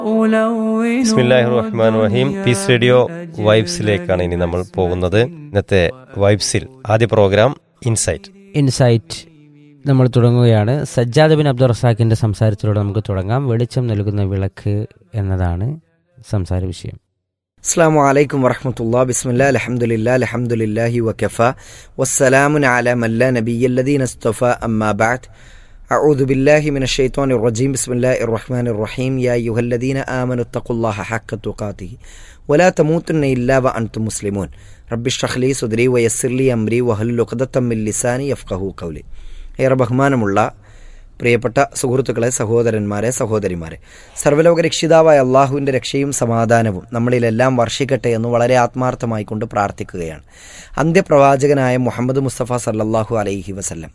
ബിസ്മില്ലാഹി റഹ്മാൻ റഹീം പീസ് റേഡിയോ വൈബ്സിലേക്കാണ് ഇനി നമ്മൾ പോകുന്നത് ഇന്നത്തെ വൈബ്സിൽ ആദ്യ പ്രോഗ്രാം ഇൻസൈറ്റ് ഇൻസൈറ്റ് നമ്മൾ തുടങ്ങുകയാണ് സജ്ജാദ് ബിൻ അബ്ദുൾ റസാഖിൻ്റെ സംസാരത്തിലൂടെ നമുക്ക് തുടങ്ങാം വെളിച്ചം നൽകുന്ന വിളക്ക് എന്നതാണ് സംസാര വിഷയം അസ്സാം വലൈക്കും വറഹമത്തുള്ള ബിസ്മില്ല അലഹമുല്ല അലഹമുല്ലാഹി വക്കഫ വസ്സലാമുൻ അല മല്ല നബിയല്ലദീൻ അസ്തഫ അമ്മാ ബാദ് أعوذ بالله من الشيطان الرجيم بسم الله الرحمن الرحيم يا أيها الذين آمنوا اتقوا الله حق تقاته ولا تموتن إلا وأنتم مسلمون رب اشرح لي صدري ويسر لي أمري وهل عقدة من لساني يفقهوا قولي ഏറെ ബഹുമാനമുള്ള പ്രിയപ്പെട്ട സുഹൃത്തുക്കളെ സഹോദരന്മാരെ സഹോദരിമാരെ സർവ്വലോക രക്ഷിതാവായ അള്ളാഹുവിൻ്റെ രക്ഷയും സമാധാനവും നമ്മളിലെല്ലാം വർഷിക്കട്ടെ എന്ന് വളരെ ആത്മാർത്ഥമായി കൊണ്ട് പ്രാർത്ഥിക്കുകയാണ് അന്ത്യപ്രവാചകനായ മുഹമ്മദ് മുസ്തഫ സല്ലല്ലാഹു അലൈഹി വസല്ലം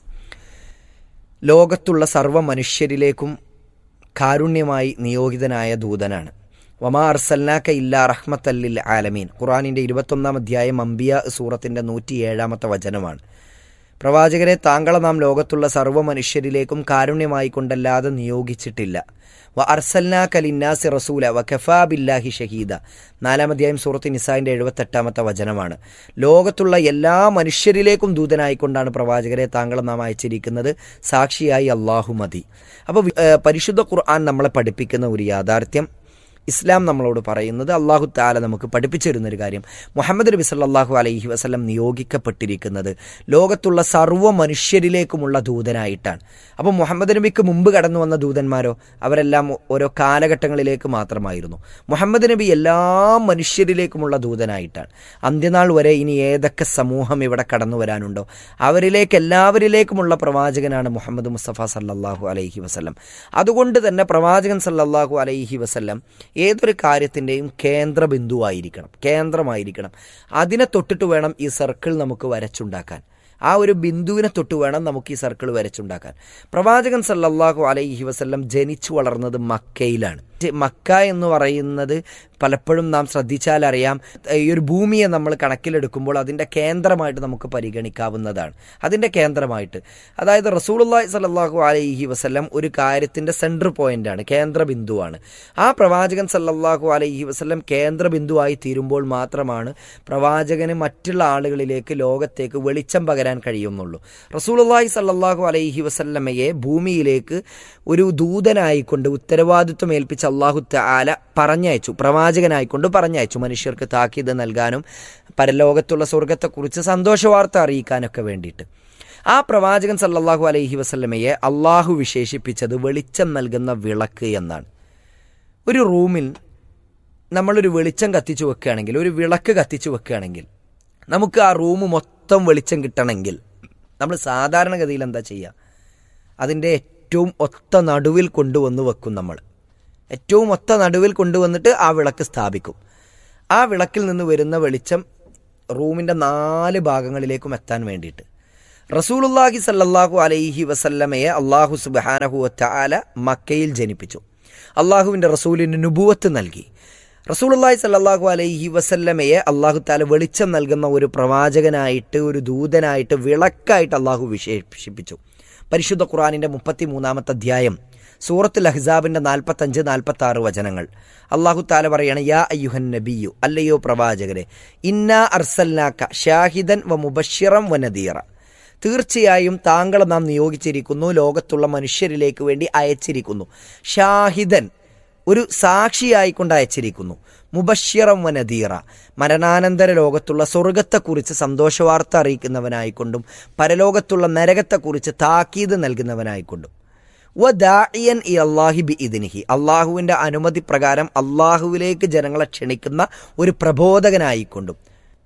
ലോകത്തുള്ള സർവ്വ മനുഷ്യരിലേക്കും കാരുണ്യമായി നിയോഗിതനായ ദൂതനാണ് വമാ അർസൽനാക്ക ഇല്ലാ റഹ്മത്തല്ലിൽ ആലമീൻ ഖുറാനിൻ്റെ ഇരുപത്തൊന്നാം അധ്യായം അംബിയ സൂറത്തിൻ്റെ നൂറ്റിയേഴാമത്തെ വചനമാണ് പ്രവാചകരെ താങ്കളെ നാം ലോകത്തുള്ള സർവ്വ മനുഷ്യരിലേക്കും കാരുണ്യമായി കൊണ്ടല്ലാതെ നിയോഗിച്ചിട്ടില്ല വ അർസൽനാ കലിന്നാസി റസൂല വ കഫാ ബില്ലാഹി ഷഹീദ നാലാം അധ്യായം സൂറത്ത് നിസാന്റെ എഴുപത്തെട്ടാമത്തെ വചനമാണ് ലോകത്തുള്ള എല്ലാ മനുഷ്യരിലേക്കും ദൂതനായിക്കൊണ്ടാണ് പ്രവാചകരെ താങ്കളെ നാം അയച്ചിരിക്കുന്നത് സാക്ഷിയായി അള്ളാഹു മതി അപ്പോൾ പരിശുദ്ധ ഖുർആൻ നമ്മളെ പഠിപ്പിക്കുന്ന ഒരു യാഥാർത്ഥ്യം ഇസ്ലാം നമ്മളോട് പറയുന്നത് അള്ളാഹു താല നമുക്ക് പഠിപ്പിച്ചു തരുന്നൊരു കാര്യം മുഹമ്മദ് നബി സല്ലാഹു അലൈഹി വസ്ലം നിയോഗിക്കപ്പെട്ടിരിക്കുന്നത് ലോകത്തുള്ള സർവ്വ മനുഷ്യരിലേക്കുമുള്ള ദൂതനായിട്ടാണ് അപ്പോൾ മുഹമ്മദ് നബിക്ക് മുമ്പ് കടന്നു വന്ന ദൂതന്മാരോ അവരെല്ലാം ഓരോ കാലഘട്ടങ്ങളിലേക്ക് മാത്രമായിരുന്നു മുഹമ്മദ് നബി എല്ലാ മനുഷ്യരിലേക്കുമുള്ള ദൂതനായിട്ടാണ് അന്ത്യനാൾ വരെ ഇനി ഏതൊക്കെ സമൂഹം ഇവിടെ കടന്നു വരാനുണ്ടോ അവരിലേക്ക് എല്ലാവരിലേക്കുമുള്ള പ്രവാചകനാണ് മുഹമ്മദ് മുസ്തഫ സല്ലാഹു അലൈഹി വസ്ലം അതുകൊണ്ട് തന്നെ പ്രവാചകൻ സല്ലാഹു അലൈഹി വസ്ലം ഏതൊരു കാര്യത്തിൻ്റെയും കേന്ദ്ര ബിന്ദുവായിരിക്കണം കേന്ദ്രമായിരിക്കണം അതിനെ തൊട്ടിട്ട് വേണം ഈ സർക്കിൾ നമുക്ക് വരച്ചുണ്ടാക്കാൻ ആ ഒരു ബിന്ദുവിനെ തൊട്ട് വേണം നമുക്ക് ഈ സർക്കിൾ വരച്ചുണ്ടാക്കാൻ പ്രവാചകൻ സല്ലല്ലാഹു അലൈഹി വസല്ലം ജനിച്ചു വളർന്നത് മക്കയിലാണ് മക്ക എന്ന് പറയുന്നത് പലപ്പോഴും നാം ശ്രദ്ധിച്ചാൽ അറിയാം ഈ ഒരു ഭൂമിയെ നമ്മൾ കണക്കിലെടുക്കുമ്പോൾ അതിൻ്റെ കേന്ദ്രമായിട്ട് നമുക്ക് പരിഗണിക്കാവുന്നതാണ് അതിൻ്റെ കേന്ദ്രമായിട്ട് അതായത് റസൂലുള്ളാഹി സല്ലല്ലാഹു അലൈഹി വസല്ലം ഒരു കാര്യത്തിൻ്റെ സെൻട്രൽ പോയിന്റാണ് കേന്ദ്ര ബിന്ദുവാണ് ആ പ്രവാചകൻ സല്ലല്ലാഹു അലൈഹി വസല്ലം കേന്ദ്ര ബിന്ദുവായി തീരുമ്പോൾ മാത്രമാണ് പ്രവാചകന് മറ്റുള്ള ആളുകളിലേക്ക് ലോകത്തേക്ക് വെളിച്ചം പകരാൻ കഴിയുന്നുള്ളൂ റസൂലുള്ളാഹി സല്ലല്ലാഹു അലൈഹി വസല്ലമയെ ഭൂമിയിലേക്ക് ഒരു ദൂതനായിക്കൊണ്ട് ഉത്തരവാദിത്വം ഏൽപ്പിച്ച അള്ളാഹു താല പറഞ്ഞയച്ചു പ്രവാചകനായിക്കൊണ്ട് പറഞ്ഞയച്ചു മനുഷ്യർക്ക് താക്കീത് നൽകാനും പരലോകത്തുള്ള സ്വർഗത്തെക്കുറിച്ച് സന്തോഷവാർത്ത അറിയിക്കാനൊക്കെ വേണ്ടിയിട്ട് ആ പ്രവാചകൻ സല്ലല്ലാഹു അലൈഹി വസല്ലമയെ അള്ളാഹു വിശേഷിപ്പിച്ചത് വെളിച്ചം നൽകുന്ന വിളക്ക് എന്നാണ് ഒരു റൂമിൽ നമ്മളൊരു വെളിച്ചം കത്തിച്ചു വെക്കുകയാണെങ്കിൽ ഒരു വിളക്ക് കത്തിച്ചു വെക്കുകയാണെങ്കിൽ നമുക്ക് ആ റൂം മൊത്തം വെളിച്ചം കിട്ടണമെങ്കിൽ നമ്മൾ സാധാരണഗതിയിൽ എന്താ ചെയ്യുക അതിൻ്റെ ഏറ്റവും ഒത്ത നടുവിൽ കൊണ്ടുവന്ന് വെക്കും നമ്മൾ ഏറ്റവും ഒത്ത നടുവിൽ കൊണ്ടുവന്നിട്ട് ആ വിളക്ക് സ്ഥാപിക്കും ആ വിളക്കിൽ നിന്ന് വരുന്ന വെളിച്ചം റൂമിൻ്റെ നാല് ഭാഗങ്ങളിലേക്കും എത്താൻ വേണ്ടിയിട്ട് റസൂലുല്ലാഹി സല്ലല്ലാഹു അലൈഹി വസല്ലമയെ അള്ളാഹു സുബാനഹു ആല മക്കയിൽ ജനിപ്പിച്ചു അള്ളാഹുവിൻ്റെ റസൂലിന് നുബുവത്ത് നൽകി റസൂലുള്ളാഹി സല്ലല്ലാഹു അലൈഹി വസല്ലമയെ അള്ളാഹു താല വെളിച്ചം നൽകുന്ന ഒരു പ്രവാചകനായിട്ട് ഒരു ദൂതനായിട്ട് വിളക്കായിട്ട് അള്ളാഹു വിശേഷിപ്പിച്ചു പരിശുദ്ധ ഖുറാനിൻ്റെ മുപ്പത്തി മൂന്നാമത്തെ അധ്യായം സൂറത്തുൽ അഹ്സാബിൻ്റെ നാൽപ്പത്തഞ്ച് നാൽപ്പത്തി ആറ് വചനങ്ങൾ അള്ളാഹു താല പറയാണ് യാ അയ്യുഹൻ നബിയു അല്ലയോ പ്രവാചകരെ ഇന്നാ അർസൽനാക്ക ഷാഹിദൻ വ മുബഷിറം വ നദീറ തീർച്ചയായും താങ്കളെ നാം നിയോഗിച്ചിരിക്കുന്നു ലോകത്തുള്ള മനുഷ്യരിലേക്ക് വേണ്ടി അയച്ചിരിക്കുന്നു ഷാഹിദൻ ഒരു സാക്ഷിയായിക്കൊണ്ട് അയച്ചിരിക്കുന്നു മുബഷിറം വനദീറ മരണാനന്തര ലോകത്തുള്ള സ്വർഗത്തെക്കുറിച്ച് സന്തോഷവാർത്ത അറിയിക്കുന്നവനായിക്കൊണ്ടും പരലോകത്തുള്ള നരകത്തെക്കുറിച്ച് താക്കീത് നൽകുന്നവനായിക്കൊണ്ടും വ ദാഇയൻ ഇ അള്ളാഹി ബി ഇതിനിഹി അള്ളാഹുവിൻ്റെ അനുമതി പ്രകാരം അള്ളാഹുവിലേക്ക് ജനങ്ങളെ ക്ഷണിക്കുന്ന ഒരു പ്രബോധകനായിക്കൊണ്ടും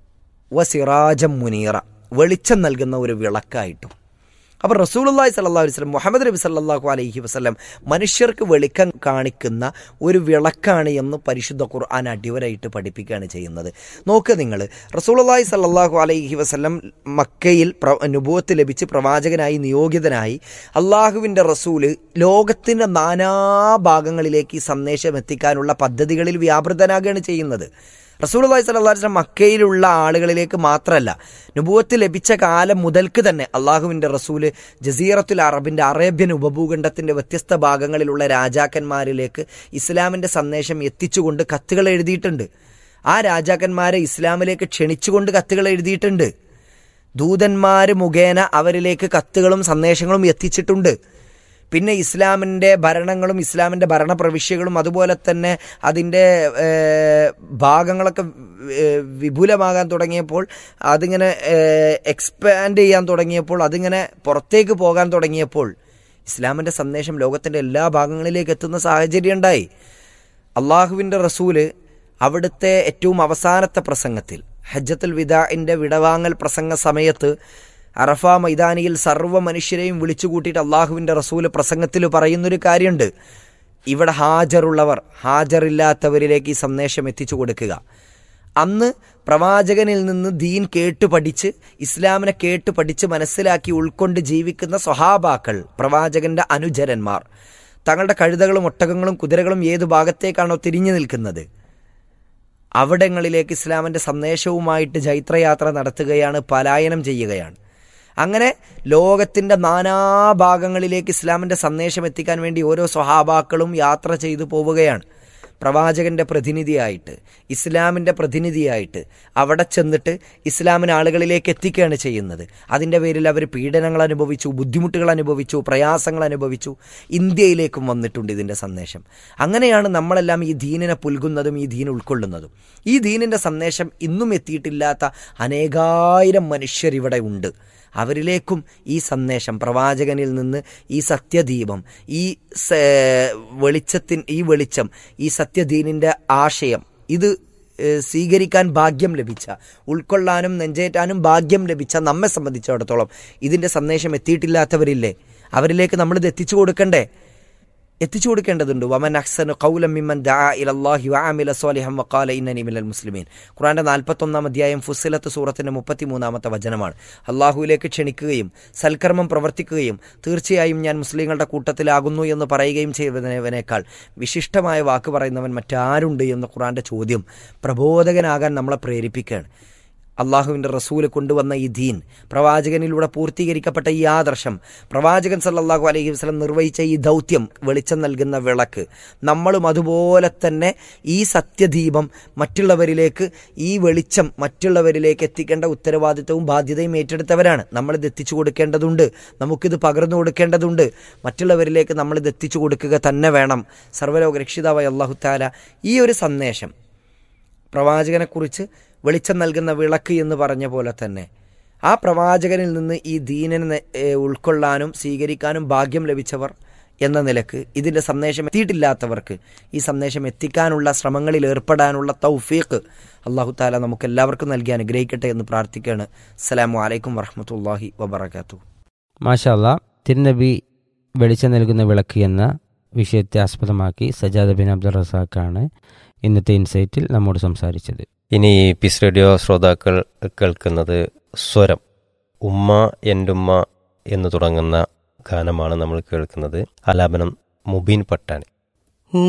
വ സിറാജം മുനീറ വെളിച്ചം നൽകുന്ന ഒരു വിളക്കായിട്ടും അപ്പോൾ റസൂലുള്ളാഹി സല്ലല്ലാഹു അലൈഹി വസല്ലം മുഹമ്മദ് നബി സല്ലല്ലാഹു അലൈഹി വസല്ലം മനുഷ്യർക്ക് വെളിക്കം കാണിക്കുന്ന ഒരു വിളക്കാണ് എന്ന് പരിശുദ്ധ ഖുർആൻ അടിവരായിട്ട് പഠിപ്പിക്കുകയാണ് ചെയ്യുന്നത് നോക്കുക നിങ്ങൾ റസൂലുള്ളാഹി സല്ലല്ലാഹു അലൈഹി വസല്ലം മക്കയിൽ നുബുവത്ത് ലഭിച്ച് പ്രവാചകനായി നിയോഗിതനായി അള്ളാഹുവിൻ്റെ റസൂല് ലോകത്തിൻ്റെ നാനാഭാഗങ്ങളിലേക്ക് ഈ സന്ദേശം എത്തിക്കാനുള്ള പദ്ധതികളിൽ വ്യാപൃതനാകുകയാണ് ചെയ്യുന്നത് റസൂൽ അള്ളഹി സ്വല്ലാ വസ്ലം മക്കയിലുള്ള ആളുകളിലേക്ക് മാത്രമല്ല നുബൂവത്ത് ലഭിച്ച കാലം മുതൽക്ക് തന്നെ അള്ളാഹുവിൻ്റെ റസൂല് ജസീറത്തുൽ അറബിൻ്റെ അറേബ്യൻ ഉപഭൂഖണ്ഡത്തിൻ്റെ വ്യത്യസ്ത ഭാഗങ്ങളിലുള്ള രാജാക്കന്മാരിലേക്ക് ഇസ്ലാമിൻ്റെ സന്ദേശം എത്തിച്ചുകൊണ്ട് കത്തുകൾ എഴുതിയിട്ടുണ്ട് ആ രാജാക്കന്മാരെ ഇസ്ലാമിലേക്ക് ക്ഷണിച്ചുകൊണ്ട് കത്തുകൾ എഴുതിയിട്ടുണ്ട് ദൂതന്മാർ മുഖേന അവരിലേക്ക് കത്തുകളും സന്ദേശങ്ങളും എത്തിച്ചിട്ടുണ്ട് പിന്നെ ഇസ്ലാമിൻ്റെ ഭരണങ്ങളും ഇസ്ലാമിൻ്റെ ഭരണപ്രവിശ്യകളും അതുപോലെ തന്നെ അതിൻ്റെ ഭാഗങ്ങളൊക്കെ വിപുലമാകാൻ തുടങ്ങിയപ്പോൾ അതിങ്ങനെ എക്സ്പാൻഡ് ചെയ്യാൻ തുടങ്ങിയപ്പോൾ അതിങ്ങനെ പുറത്തേക്ക് പോകാൻ തുടങ്ങിയപ്പോൾ ഇസ്ലാമിൻ്റെ സന്ദേശം ലോകത്തിൻ്റെ എല്ലാ ഭാഗങ്ങളിലേക്ക് എത്തുന്ന സാഹചര്യം ഉണ്ടായി അള്ളാഹുവിൻ്റെ റസൂല് അവിടുത്തെ ഏറ്റവും അവസാനത്തെ പ്രസംഗത്തിൽ ഹജ്ജത്തുൽ വിദാഇൻ്റെ വിടവാങ്ങൽ പ്രസംഗ സമയത്ത് അറഫ മൈതാനിയിൽ സർവ്വ മനുഷ്യരെയും വിളിച്ചു കൂട്ടിയിട്ട് അള്ളാഹുവിൻ്റെ റസൂല് പ്രസംഗത്തിൽ പറയുന്നൊരു കാര്യമുണ്ട് ഇവിടെ ഹാജറുള്ളവർ ഹാജറില്ലാത്തവരിലേക്ക് ഈ സന്ദേശം എത്തിച്ചു കൊടുക്കുക അന്ന് പ്രവാചകനിൽ നിന്ന് ദീൻ കേട്ട് പഠിച്ച് ഇസ്ലാമിനെ കേട്ട് പഠിച്ച് മനസ്സിലാക്കി ഉൾക്കൊണ്ട് ജീവിക്കുന്ന സ്വഹാബാക്കൾ പ്രവാചകന്റെ അനുചരന്മാർ തങ്ങളുടെ കഴുതകളും ഒട്ടകങ്ങളും കുതിരകളും ഏതു ഭാഗത്തേക്കാണോ തിരിഞ്ഞു നിൽക്കുന്നത് അവിടങ്ങളിലേക്ക് ഇസ്ലാമിൻ്റെ സന്ദേശവുമായിട്ട് ജൈത്രയാത്ര നടത്തുകയാണ് പലായനം ചെയ്യുകയാണ് അങ്ങനെ ലോകത്തിൻ്റെ നാനാഭാഗങ്ങളിലേക്ക് ഇസ്ലാമിൻ്റെ സന്ദേശം എത്തിക്കാൻ വേണ്ടി ഓരോ സ്വഹാബാക്കളും യാത്ര ചെയ്തു പോവുകയാണ് പ്രവാചകന്റെ പ്രതിനിധിയായിട്ട് ഇസ്ലാമിൻ്റെ പ്രതിനിധിയായിട്ട് അവിടെ ചെന്നിട്ട് ഇസ്ലാമിന് ആളുകളിലേക്ക് എത്തിക്കുകയാണ് ചെയ്യുന്നത് അതിൻ്റെ പേരിൽ അവർ പീഡനങ്ങൾ അനുഭവിച്ചു ബുദ്ധിമുട്ടുകൾ അനുഭവിച്ചു പ്രയാസങ്ങൾ അനുഭവിച്ചു ഇന്ത്യയിലേക്കും വന്നിട്ടുണ്ട് ഇതിൻ്റെ സന്ദേശം അങ്ങനെയാണ് നമ്മളെല്ലാം ഈ ദീനിനെ പുൽകുന്നതും ഈ ദീൻ ഉൾക്കൊള്ളുന്നതും ഈ ദീനിൻ്റെ സന്ദേശം ഇന്നും എത്തിയിട്ടില്ലാത്ത അനേകായിരം മനുഷ്യർ ഇവിടെ ഉണ്ട് അവരിലേക്കും ഈ സന്ദേശം പ്രവാചകനിൽ നിന്ന് ഈ സത്യദീപം ഈ വെളിച്ചത്തിൻ ഈ വെളിച്ചം ഈ സത്യദീനിൻ്റെ ആശയം ഇത് സ്വീകരിക്കാൻ ഭാഗ്യം ലഭിച്ച ഉൾക്കൊള്ളാനും നെഞ്ചേറ്റാനും ഭാഗ്യം ലഭിച്ച നമ്മെ സംബന്ധിച്ചിടത്തോളം ഇതിൻ്റെ സന്ദേശം എത്തിയിട്ടില്ലാത്തവരില്ലേ അവരിലേക്ക് നമ്മളിത് എത്തിച്ചു കൊടുക്കണ്ടേ എത്തിച്ചു കൊടുക്കേണ്ടതുണ്ട് വമൻ അഹ്സനു ഖൗലം മിമ്മൻ ദാ ഇലല്ലാഹി വഅമില സ്വാലിഹം വഖാല ഇന്നനി മിനൽ മുസ്ലിമീൻ ഖുർആന്റെ 41 അധ്യായം ഫുസ്സിലത്ത് സൂറത്തിന്റെ 33ാമത്തെ വചനമാണ് അള്ളാഹുവിലേക്ക് ക്ഷണിക്കുകയും സൽക്കർമ്മം പ്രവർത്തിക്കുകയും തീർച്ചയായും ഞാൻ മുസ്ലിങ്ങളുടെ കൂട്ടത്തിലാകുന്നു എന്ന് പറയുകയും ചെയ്യുന്നവനേക്കാൾ വിശിഷ്ടമായ വാക്ക് പറയുന്നവൻ മറ്റാരുണ്ട് എന്ന ഖുർആന്റെ ചോദ്യം പ്രബോധകനാകാൻ നമ്മളെ പ്രേരിപ്പിക്കുകയാണ് അള്ളാഹുവിൻ്റെ റസൂല് കൊണ്ടുവന്ന ഈ ദീൻ പ്രവാചകനിലൂടെ പൂർത്തീകരിക്കപ്പെട്ട ഈ ആദർശം പ്രവാചകൻ സല്ലല്ലാഹു അലൈഹി വസല്ലം നിർവഹിച്ച ഈ ദൗത്യം വെളിച്ചം നൽകുന്ന വിളക്ക് നമ്മളും അതുപോലെ തന്നെ ഈ സത്യദീപം മറ്റുള്ളവരിലേക്ക് ഈ വെളിച്ചം മറ്റുള്ളവരിലേക്ക് എത്തിക്കേണ്ട ഉത്തരവാദിത്വവും ബാധ്യതയും ഏറ്റെടുത്തവരാണ് നമ്മളിത് എത്തിച്ചു കൊടുക്കേണ്ടതുണ്ട് നമുക്കിത് പകർന്നു കൊടുക്കേണ്ടതുണ്ട് മറ്റുള്ളവരിലേക്ക് നമ്മളിത് എത്തിച്ചു കൊടുക്കുക തന്നെ വേണം സർവ്വലോക രക്ഷിതാവായ അള്ളാഹു താല ഈ ഒരു സന്ദേശം പ്രവാചകനെക്കുറിച്ച് വെളിച്ചം നൽകുന്ന വിളക്ക് എന്ന് പറഞ്ഞ പോലെ തന്നെ ആ പ്രവാചകനിൽ നിന്ന് ഈ ദീനനെ ഉൾക്കൊള്ളാനും സ്വീകരിക്കാനും ഭാഗ്യം ലഭിച്ചവർ എന്ന നിലക്ക് ഇതിൻ്റെ സന്ദേശം എത്തിയിട്ടില്ലാത്തവർക്ക് ഈ സന്ദേശം എത്തിക്കാനുള്ള ശ്രമങ്ങളിൽ ഏർപ്പെടാനുള്ള തൗഫീഖ് അള്ളാഹു താല നമുക്ക് എല്ലാവർക്കും നൽകി അനുഗ്രഹിക്കട്ടെ എന്ന് പ്രാർത്ഥിക്കുകയാണ് അസ്സലാമു അലൈക്കും വറഹമത്തല്ലാഹി വബർക്കാത്തു മാഷാല്ല തിരുനബി വെളിച്ചം നൽകുന്ന വിളക്ക് എന്ന വിഷയത്തെ ആസ്പദമാക്കി സജാദ് ബിൻ അബ്ദുൾ റസാഖാണ് ഇന്നത്തെ ഇൻസൈറ്റിൽ നമ്മോട് സംസാരിച്ചത് ഇനി പീസ് റേഡിയോ ശ്രോതാക്കൾ കേൾക്കുന്നത് സ്വരം ഉമ്മ എൻ്റുമ്മ എന്ന് തുടങ്ങുന്ന ഗാനമാണ് നമ്മൾ കേൾക്കുന്നത് ആലാപനം മുബീൻ പട്ടാണി